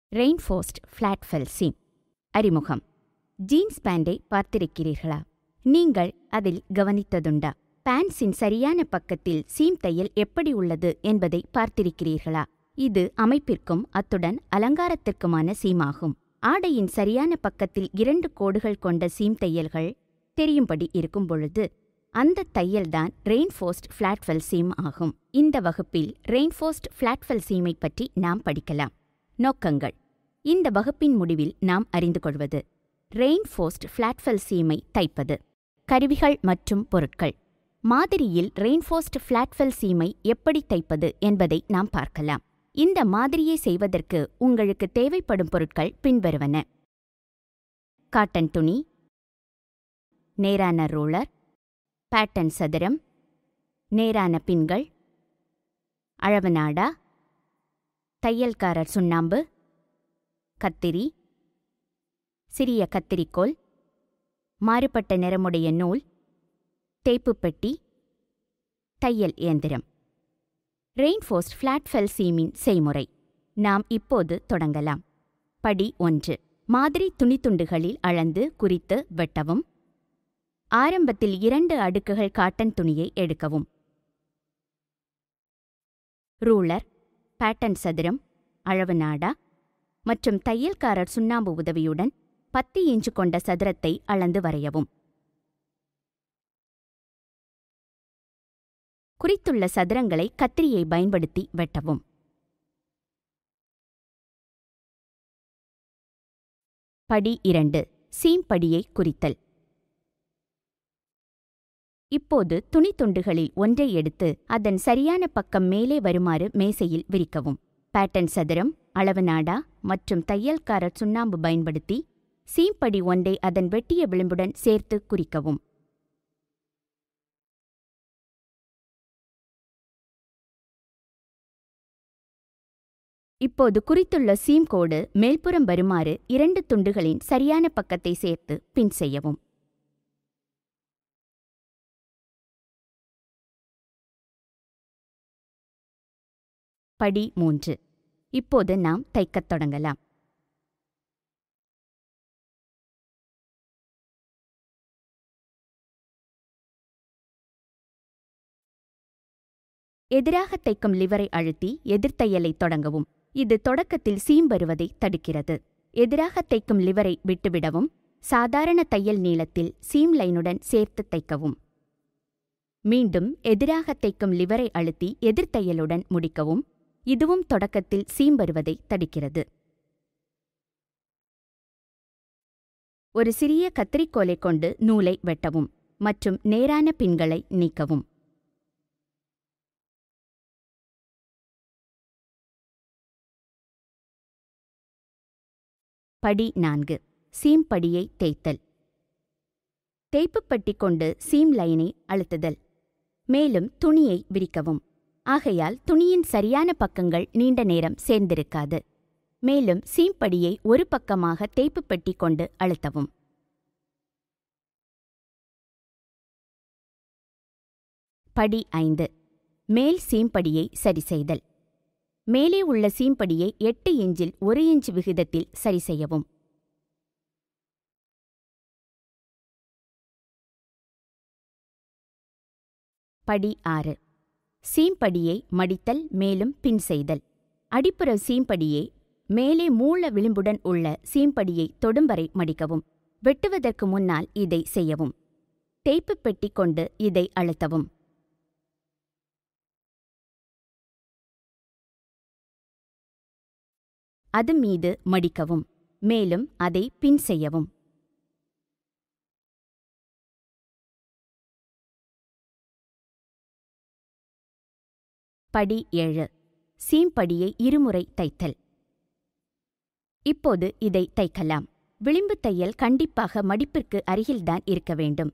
reinforced flat fell seam அறிமுகம் jeans பேண்டை பார்த்திருக்கிறீர்களா நீங்கள் அதில் கவனித்ததுண்டா பேண்ட்ஸின் சரியான பக்கத்தில் சீம் தையல் எப்படி உள்ளது என்பதை பார்த்திருக்கிறீர்களா இது அமைப்பிற்கும் அத்துடன் அலங்காரத்திற்குமான சீமாகும் ஆடையின் சரியான பக்கத்தில் இரண்டு கோடுகள் கொண்ட சீம் தையல்கள் தெரியும்படி இருக்கும் பொழுது அந்த தையல்தான் ரெயின்ஃபோர்ஸ்ட் ஃபிளாட்ஃபெல் சீம் ஆகும் இந்த வகுப்பில் ரெயின்ஃபோர்ஸ்ட் ஃபிளாட்ஃபெல் சீமை பற்றி நாம் படிக்கலாம் நோக்கங்கள் இந்த வகுப்பின் முடிவில் நாம் அறிந்து கொள்வது ரெயின்ஃபோர்ஸ்ட் ஃபிளாட்ஃபெல் சீமை தைப்பது கருவிகள் மற்றும் பொருட்கள் மாதிரியில் ரெயின்ஃபோர்ஸ்ட் ஃபிளாட்ஃபெல் சீமை எப்படி தைப்பது என்பதை நாம் பார்க்கலாம் இந்த மாதிரியை செய்வதற்கு உங்களுக்கு தேவைப்படும் பொருட்கள் பின்வருவன காட்டன் துணி நேரான ரோலர் பேட்டன் சதுரம் நேரான பின்கள் அளவு நாடா தையல்காரர் சுண்ணாம்பு கத்திரி சிறிய கத்திரிக்கோல் மாறுபட்ட நிறமுடைய நூல் தேய்ப்பு பெட்டி தையல் இயந்திரம் ரெயின்ஃபோர்ஸ்ட் ஃபிளாட்ஃபெல் சீமின் செய்முறை நாம் இப்போது தொடங்கலாம் படி ஒன்று மாதிரி துணித்துண்டுகளில் அளந்து குறித்து வெட்டவும் ஆரம்பத்தில் இரண்டு அடுக்குகள் காட்டன் துணியை எடுக்கவும் ரூலர் பேட்டன் சதுரம் அளவு நாடா மற்றும் தையல்காரர் சுண்ணாம்பு உதவியுடன் பத்து இன்ச்சு கொண்ட சதுரத்தை அளந்து வரையவும் குறித்துள்ள சதுரங்களை கத்திரியை பயன்படுத்தி வெட்டவும் படி இரண்டு சீம் படியை குறித்தல் இப்போது துணி துண்டுகளில் ஒன்றை எடுத்து அதன் சரியான பக்கம் மேலே வருமாறு மேசையில் விரிக்கவும் பேட்டன் சதுரம் அளவு நாடா மற்றும் தையல்காரர் சுண்ணாம்பு பயன்படுத்தி சீம்படி ஒன்றை அதன் வெட்டிய விளிம்புடன் சேர்த்து குறிக்கவும் இப்போது குறித்துள்ள சீம் கோடு மேல்புறம் வருமாறு இரண்டு துண்டுகளின் சரியான பக்கத்தை சேர்த்து பின் செய்யவும் படி மூன்று இப்போது நாம் தைக்கத் தொடங்கலாம் எதிராக தைக்கும் லிவரை அழுத்தி எதிர்த்தையலை தொடங்கவும் இது தொடக்கத்தில் சீம் வருவதை தடுக்கிறது எதிராக தைக்கும் லிவரை விட்டுவிடவும் சாதாரண தையல் நீளத்தில் சீம் லைனுடன் சேர்த்து தைக்கவும் மீண்டும் எதிராக தைக்கும் லிவரை அழுத்தி எதிர்த்தையலுடன் முடிக்கவும் இதுவும் தொடக்கத்தில் சீம் வருவதை தடுக்கிறது ஒரு சிறிய கத்திரிக்கோலை கொண்டு நூலை வெட்டவும் மற்றும் நேரான பின்களை நீக்கவும் படி நான்கு சீம் படியை தேய்த்தல் தேய்ப்புப்பட்டி கொண்டு சீம் லைனை அழுத்துதல் மேலும் துணியை விரிக்கவும் ஆகையால் துணியின் சரியான பக்கங்கள் நீண்ட நேரம் சேர்ந்திருக்காது மேலும் சீம்படியை ஒரு பக்கமாக தேய்ப்பு பெட்டி கொண்டு அழுத்தவும் படி ஐந்து மேல் சீம்படியை சரி செய்தல் மேலே உள்ள சீம்படியை எட்டு இன்ச்சில் ஒரு இன்ச் விகிதத்தில் சரி செய்யவும் படி ஆறு சீம்படியை மடித்தல் மேலும் பின் செய்தல் அடிப்புற சீம்படியை மேலே மூல விளிம்புடன் உள்ள சீம்படியை தொடும் வரை மடிக்கவும் வெட்டுவதற்கு முன்னால் இதை செய்யவும் தேய்ப்பு பெட்டி கொண்டு இதை அழுத்தவும் அது மீது மடிக்கவும் மேலும் அதை பின் செய்யவும் படி ஏழு சீம்படியை இருமுறை தைத்தல் இப்போது இதை தைக்கலாம் விளிம்பு தையல் கண்டிப்பாக மடிப்பிற்கு அருகில்தான் இருக்க வேண்டும்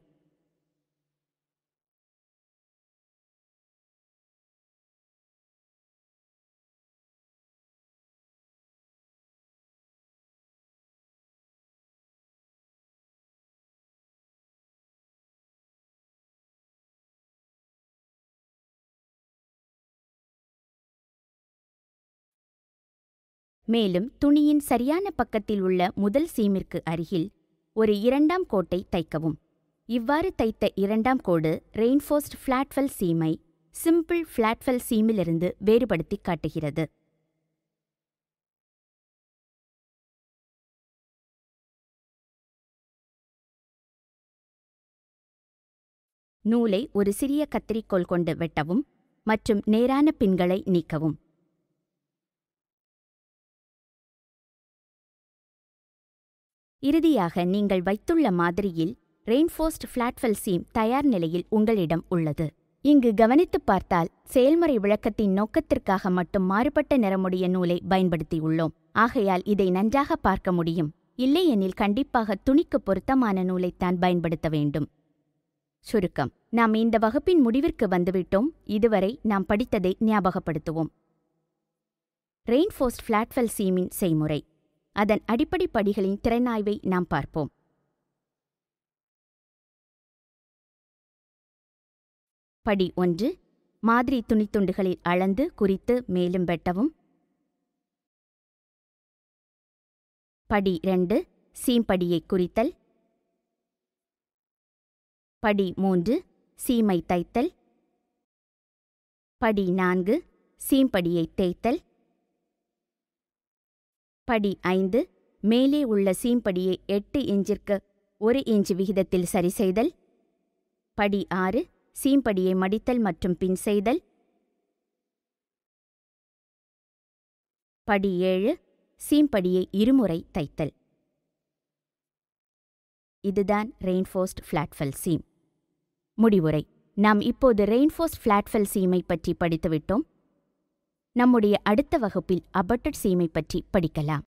மேலும் துணியின் சரியான பக்கத்தில் உள்ள முதல் சீமிற்கு அருகில் ஒரு இரண்டாம் கோட்டை தைக்கவும் இவ்வாறு தைத்த இரண்டாம் கோடு ரெயின்ஃபோர்ஸ்ட் ஃபிளாட்ஃபெல் சீமை சிம்பிள் ஃபிளாட்ஃபெல் சீமிலிருந்து வேறுபடுத்தி காட்டுகிறது நூலை ஒரு சிறிய கத்தரிக்கோல் கொண்டு வெட்டவும் மற்றும் நேரான பின்களை நீக்கவும் இறுதியாக நீங்கள் வைத்துள்ள மாதிரியில் ரெயின்ஃபோர்ஸ்ட் ஃபிளாட்ஃபெல் சீம் தயார் நிலையில் உங்களிடம் உள்ளது இங்கு கவனித்துப் பார்த்தால் செயல்முறை விளக்கத்தின் நோக்கத்திற்காக மட்டும் மாறுபட்ட நிறமுடைய நூலை பயன்படுத்தியுள்ளோம் ஆகையால் இதை நன்றாக பார்க்க முடியும் இல்லையெனில் கண்டிப்பாக துணிக்கு பொருத்தமான நூலைத்தான் பயன்படுத்த வேண்டும் சுருக்கம் நாம் இந்த வகுப்பின் முடிவிற்கு வந்துவிட்டோம் இதுவரை நாம் படித்ததை ஞாபகப்படுத்துவோம் ரெயின்ஃபோர்ஸ்ட் ஃபிளாட்ஃபெல் சீமின் செய்முறை அதன் அடிப்படை படிகளின் திறனாய்வை நாம் பார்ப்போம் படி ஒன்று மாதிரி துணித்துண்டுகளில் அளந்து குறித்து மேலும் வெட்டவும் படி இரண்டு சீம்படியை குறித்தல் படி மூன்று சீமை தைத்தல் படி நான்கு சீம்படியை தேய்த்தல் படி ஐந்து மேலே உள்ள சீம்படியை எட்டு இன்ச்சிற்கு ஒரு இன்ச் விகிதத்தில் சரி செய்தல் படி ஆறு சீம்படியை மடித்தல் மற்றும் பின் செய்தல் படி ஏழு சீம்படியை இருமுறை தைத்தல் இதுதான் ரெயின்ஃபோர்ஸ்ட் ஃபிளாட்ஃபெல் சீம் முடிவுரை நாம் இப்போது ரெயின்ஃபோர்ஸ்ட் ஃபிளாட்ஃபெல் சீமை பற்றி படித்துவிட்டோம் நம்முடைய அடுத்த வகுப்பில் அபட்டட் சீமை பற்றி படிக்கலாம்